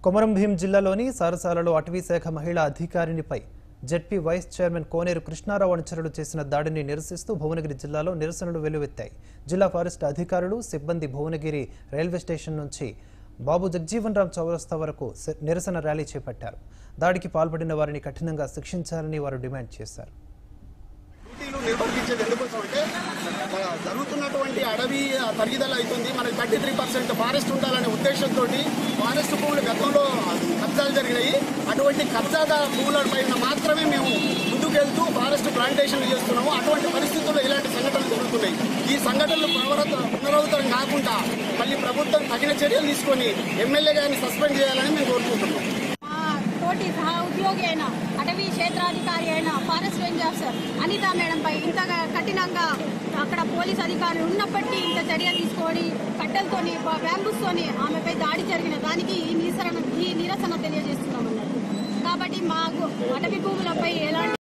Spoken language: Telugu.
కొమరం భీం జిల్లాలోని సారసాలలో అటవీ శాఖ మహిళా అధికారినిపై ZP vice chairman Koneru Krishna Rao అనుచరులు చేసిన దాడిని నిరసిస్తూ భువనగిరి జిల్లాలో నిరసనలు వెల్లువెత్తాయి జిల్లా ఫారెస్ట్ అధికారులు సిబ్బంది భువనగిరి రైల్వే స్టేషన్ నుంచి బాబు జగ్జీవన్ రామ్ చౌరస్తా వరకు స- నిరసన ర్యాలీ చేపట్టారు దాడికి పాల్పడిన వారిని కఠినంగా శిక్షించాలని వారు డిమాండ్ చేశారు డ్యూటీలు నిర్వర్తించేది ఎందుకోసం అంటే ఆ, జరుగుతున్నటువంటి అడవి ఆ, తరిగిదల అవుతుంది మనకి థర్టీ త్రీ పర్సెంట్ ఫారెస్ట్ ఉండాలనే ఉద్దేశంతో ఫారెస్ట్ భూములు గతంలో కబ్జాలు జరిగినాయి అటువంటి కబ్జాగా భూముల పైన మాత్రమే మేము ముందుకెళ్తూ ఫారెస్ట్ ప్లాంటేషన్లు చేస్తున్నాము అటువంటి పరిస్థితుల్లో ఇలాంటి సంఘటనలు జరుగుతున్నాయి ఈ సంఘటనలు పునరావృత- పునరావృతం కాకుండా మళ్ళీ ప్రభుత్వం తగిన చర్యలు తీసుకొని ఎమ్మెల్యే గారిని సస్పెండ్ చేయాలని మేము కోరుకుంటున్నాం మా తోటి సహ ఉద్యోగి అయిన అటవీ క్షేత్రాధికారి అయిన ఫారెస్ట్ రేంజ్ ఆఫీసర్ అనితా మేడంపై ఇంతగా కఠినంగా అక్కడ పోలీస్ అధికారులు ఉన్నప్పటికీ ఇంత చర్య తీసుకొని కట్టెలతోని బ్యాంబుస్తోని ఆమెపై దాడి జరిగిన దానికి ఈ నిరసన ఈ నిరసన తెలియజేస్తున్నామన్నారు కాబట్టి మాకు అటవీ భూములపై ఎలాంటి